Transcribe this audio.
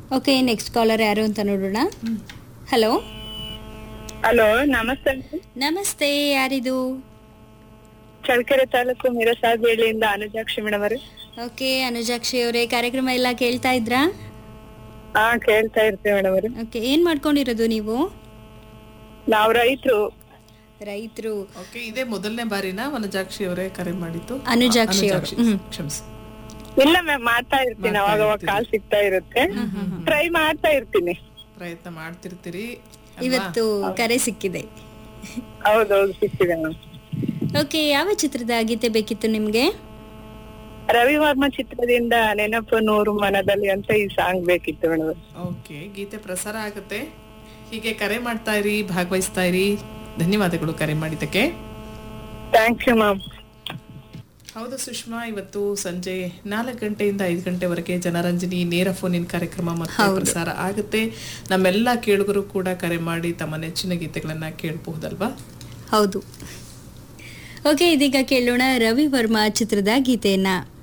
okay next collar ಯಾರು ಅಂತ ನೋಡೋಣ ಹಲೋ ಹಲೋ ನಮಸ್ತೆ ನಮಸ್ತೆ ಯಾರಿದು ಚಳ್ಳಕೆರೆ ತಾಲೂಕು ಮಿರಸಾಬೇಳಿಯಿಂದ ಅನುಜಾಕ್ಷಿ ಮೇಡಮ್ ಅವ್ರೆ ಓಕೆ ಅನುಜಾಕ್ಷಿ ಅವರೇ ಕಾರ್ಯಕ್ರಮ ಎಲ್ಲ ಕೇಳ್ತಾ ಇದ್ರಾ ಹಾ ಕೇಳ್ತಾ ಇರ್ತೀವಿ ಮೇಡಮ್ ಅವ್ರೆ ಓಕೆ ಏನ್ ಮಾಡ್ಕೊಂಡಿರೋದು ನೀವು ನಾವ್ ರೈತರು ರೈತರು ಓಕೆ ಇದೇ ಮೊದಲನೇ ಬಾರಿನ ವನಜಾಕ್ಷಿ ಅವರೇ ಕರೆ ಮಾಡಿದ್ದು ಅನುಜಾಕ್ಷಿ ಅವರು ಅನುಜಾಕ್ಷಿ, ಹ್ಮ್ ಕ್ಷಮಿಸಿ ಇಲ್ಲ ಮ್ಯಾಮ್ ಮಾಡ್ತಾ ಇರ್ತೀನಿ ಅವಾಗ ಅವಾಗ ಕಾಲ್ ಸಿಗ್ತಾ ಇರುತ್ತೆ ಟ್ರೈ ಮಾಡ್ತಾ ಇರ್ತೀನಿ ಪ್ರಯತ್ನ ಮಾಡ್ತಿರ್ತೀರಿ ಇವತ್ತು ಕರೆ ಸಿಕ್ಕಿದೆ ಹೌದೌದು ಸಿಕ್ಕಿದೆ ಮ್ಯಾಮ್ ಓಕೆ ಯಾವ ಚಿತ್ರದ ಗೀತೆ ಬೇಕಿತ್ತು ನಿಮ್ಗೆ ರವಿ ವರ್ಮ ಚಿತ್ರದಿಂದ ನೆನಪು ನೂರು ಮನದಲ್ಲಿ ಅಂತ ಈ ಸಾಂಗ್ ಬೇಕಿತ್ತು ಮೇಡಮ್ ಓಕೆ ಗೀತೆ ಪ್ರಸಾರ ಆಗುತ್ತೆ ಹೀಗೆ ಕರೆ ಮಾಡ್ತಾ ಇರಿ ಭಾಗವಹಿಸ್ತಾ ಇರಿ ಧನ್ಯವಾದಗಳು ಕರೆ ಮಾಡಿದ್ದಕ್ಕೆ ಥ್ಯಾಂಕ್ ಯು ಮ್ಯಾಮ್ ಹೌದು ಸುಷ್ಮಾ ಇವತ್ತು ಸಂಜೆ ನಾಲ್ಕು ಗಂಟೆಯಿಂದ ಐದು ಗಂಟೆವರೆಗೆ ಜನರಂಜನಿ ನೇರ ಫೋನ್ ಇನ್ ಕಾರ್ಯಕ್ರಮ ಮತ್ತೆ ಪ್ರಸಾರ ಆಗುತ್ತೆ ನಮ್ಮೆಲ್ಲ ಕೇಳುಗರು ಕೂಡ ಕರೆ ಮಾಡಿ ತಮ್ಮ ನೆಚ್ಚಿನ ಗೀತೆಗಳನ್ನ ಕೇಳಬಹುದಲ್ವಾ ಹೌದು ಓಕೆ ಇದೀಗ ಕೇಳೋಣ ರವಿ ವರ್ಮ ಚಿತ್ರದ ಗೀತೆಯನ್ನ